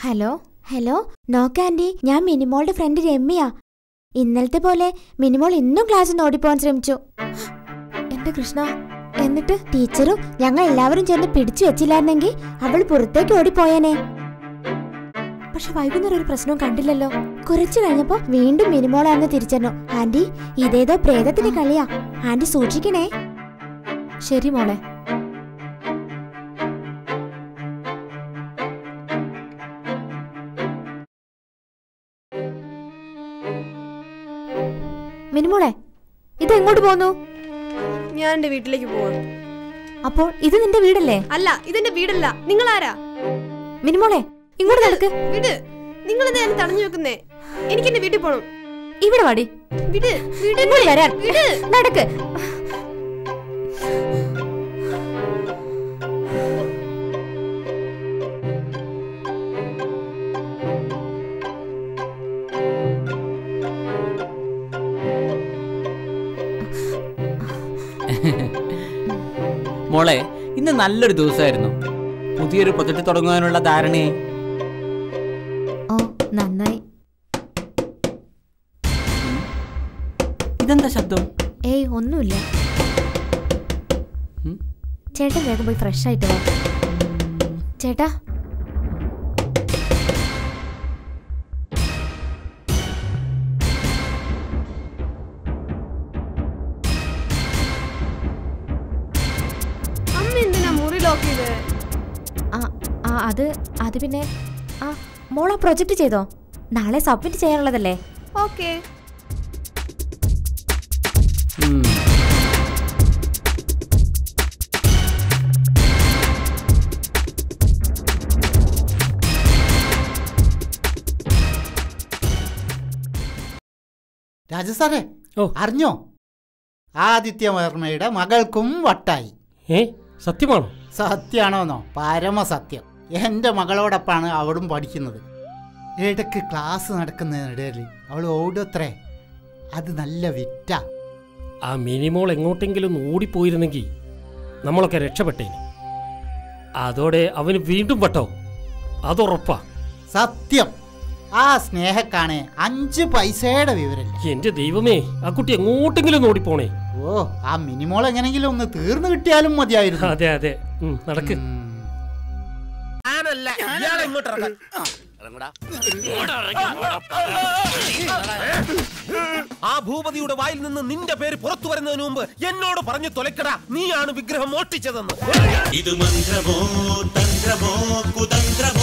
Hello hello നോക്ക് anti ഞാൻ മിനിമോളുടെ front Ramya ഇന്നലത്തെ പോലെ മിനിമോൾ ഇന്നും ക്ലാസ്സിൽ നിന്ന് ഓടിപ്പോവാൻ ശ്രമിച്ചു എന്റെ കൃഷ്ണ എന്നിട്ട് ടീച്ചറും ഞങ്ങൾ എല്ലാവരും ചേർന്ന് പിടിച്ചു വെച്ചില്ലായിരുന്നെങ്കിൽ അവൾ പുറത്തേക്ക് ഓടിപ്പോയേനെ പക്ഷെ വൈകുന്നേരം ഒരു പ്രശ്നവും കണ്ടില്ലല്ലോ കുറച്ചു കഴിഞ്ഞപ്പോ വീണ്ടും മിനിമോളാണെന്ന് തിരിച്ചറിഞ്ഞു ആന്റി ഇതേതോ പ്രേതത്തിന്റെ കളിയാ ആന്റി സൂക്ഷിക്കണേ ശരി മോളെ മിനിമോളെ ഇത് എങ്ങോട്ട് പോന്നു ഞാൻ എന്റെ വീട്ടിലേക്ക് പോവാം അപ്പോൾ ഇത് നിന്റെ വീടല്ലേ അല്ല ഇതെന്റെ വീടല്ല നിങ്ങൾ ആരാ മിനിമോളെ ഇങ്ങോട്ട് നടക്ക് വിട് നിങ്ങൾ എന്താ എന്നെ തടഞ്ഞു വെക്കുന്നേ എനിക്ക് എന്റെ വീട്ടിൽ പോണം ഇവിടെ വാടി വിട് വിട് ഇങ്ങോട്ട് വരാൻ വിട് നടക്ക് മോളെ ഇന്ന് നല്ലൊരു ദിവസമായിരുന്നു പുതിയൊരു പ്രൊജക്ട് തുടങ്ങുവാനുള്ള ധാരണയെ ഓ നന്നായി ഇതെന്താ ശബ്ദം ഏയ് ഒന്നുമില്ല ഉം? ചേട്ടൻ വേഗം പോയി ഫ്രഷ് ആയിട്ട് വാ ചേട്ടാ അമ്മ എന്തിനാ മുറി ലോക്ക് ചെയ്ത് ആ ആ അത് അത് പിന്നെ ആ മോളാ പ്രൊജക്റ്റ് ചെയ്തോ നാളെ സബ്മിറ്റ് ചെയ്യാനുള്ളതല്ലേ ഓക്കെ ഉം. രാജസാറേ ഓ. അറിഞ്ഞോ ആദിത്യവർമ്മയുടെ മകൾക്കും വട്ടായി ഏ സത്യമാണോ സത്യാണോന്നോ പരമസത്യം എൻ്റെ മകളോടൊപ്പമാണ് അവളും പഠിക്കുന്നത് ഇടയ്ക്ക് ക്ലാസ് നടക്കുന്നതിനിടയിൽ അവൾ ഓടത്രേ അത് നല്ല വിറ്റ ആ മിനിമോൾ എങ്ങോട്ടെങ്കിലും ഒന്ന് ഓടിപ്പോയിരുന്നെങ്കിൽ നമ്മളൊക്കെ രക്ഷപ്പെട്ടേനെ അതോടെ അവന് വീണ്ടും വട്ടോ അതുറപ്പാ സത്യം ആ സ്നേഹക്കാണ് അഞ്ച് പൈസയുടെ വിവരമില്ല എന്റെ ദൈവമേ ആ കുട്ടി എങ്ങോട്ടെങ്കിലും ഒന്ന് ഓടിപ്പോണേ ഓ ആ മിനിമോൾ എങ്ങനെങ്കിലും ഒന്ന് തീർന്നു കിട്ടിയാലും മതിയായിരുന്നു അതെ അതെ ഉം, നടക്ക് ഉം. ആ ഭൂപതിയുടെ വായിൽ നിന്ന് നിന്റെ പേര് പുറത്തു വരുന്നതിന് മുമ്പ് എന്നോട് പറഞ്ഞു തൊലക്കടാ നീയാണ് വിഗ്രഹം മോഷ്ടിച്ചതെന്ന് ഇത് മന്ത്രമോ തന്ത്രമോ കുതന്ത്രമോ